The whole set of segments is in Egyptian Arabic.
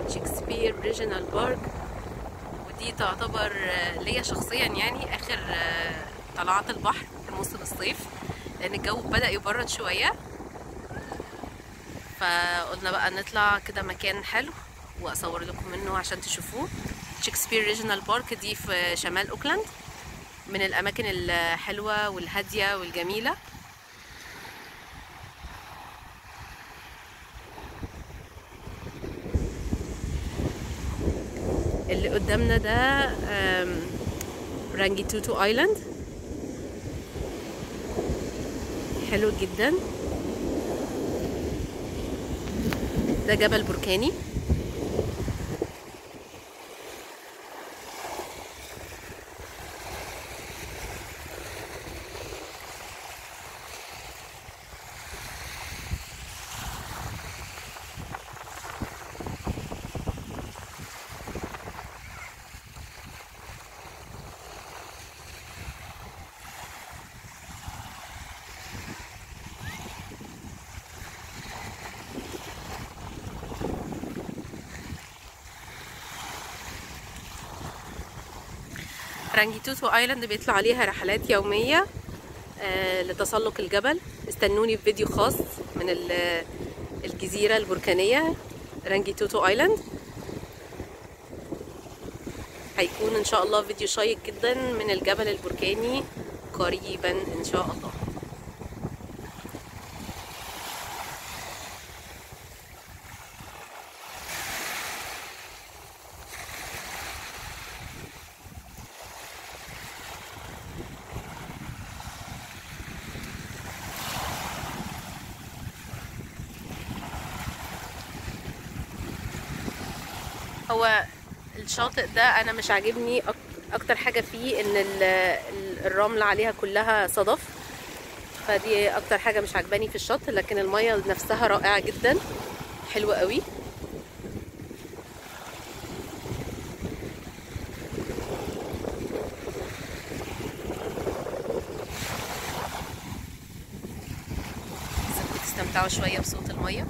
شكسبير ريجيونال بارك ودي تعتبر ليا شخصيا يعني اخر طلعات البحر في موسم الصيف لان الجو بدا يبرد شويه فقلنا بقى نطلع كده مكان حلو واصور لكم منه عشان تشوفوه شكسبير ريجيونال بارك دي في شمال اوكلاند من الاماكن الحلوه والهاديه والجميله اللي قدامنا ده رانجي توتو ايلاند حلو جدا ده جبل بركاني رانجيتوتو ايلاند بيطلع عليها رحلات يومية آه لتسلق الجبل استنوني في فيديو خاص من الجزيرة البركانية رانجيتوتو ايلاند هيكون ان شاء الله فيديو شيق جدا من الجبل البركاني قريبا ان شاء الله هو الشاطئ ده انا مش عاجبني اكتر حاجه فيه ان الرمل عليها كلها صدف فدي اكتر حاجه مش عجباني في الشط لكن الميه نفسها رائعه جدا حلوه قوي تستمتعوا شويه بصوت الميه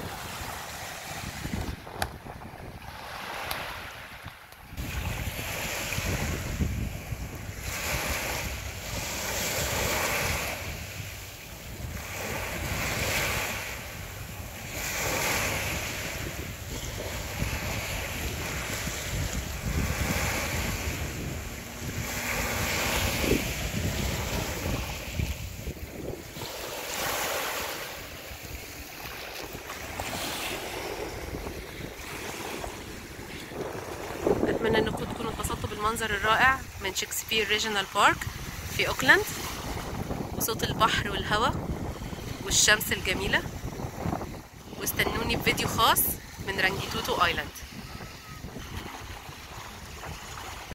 اتمنى انكم تكونوا اتبسطتوا بالمنظر الرائع من شكسبير ريجيونال بارك في اوكلاند وصوت البحر والهواء والشمس الجميله واستنوني بفيديو خاص من رانجيتوتو ايلاند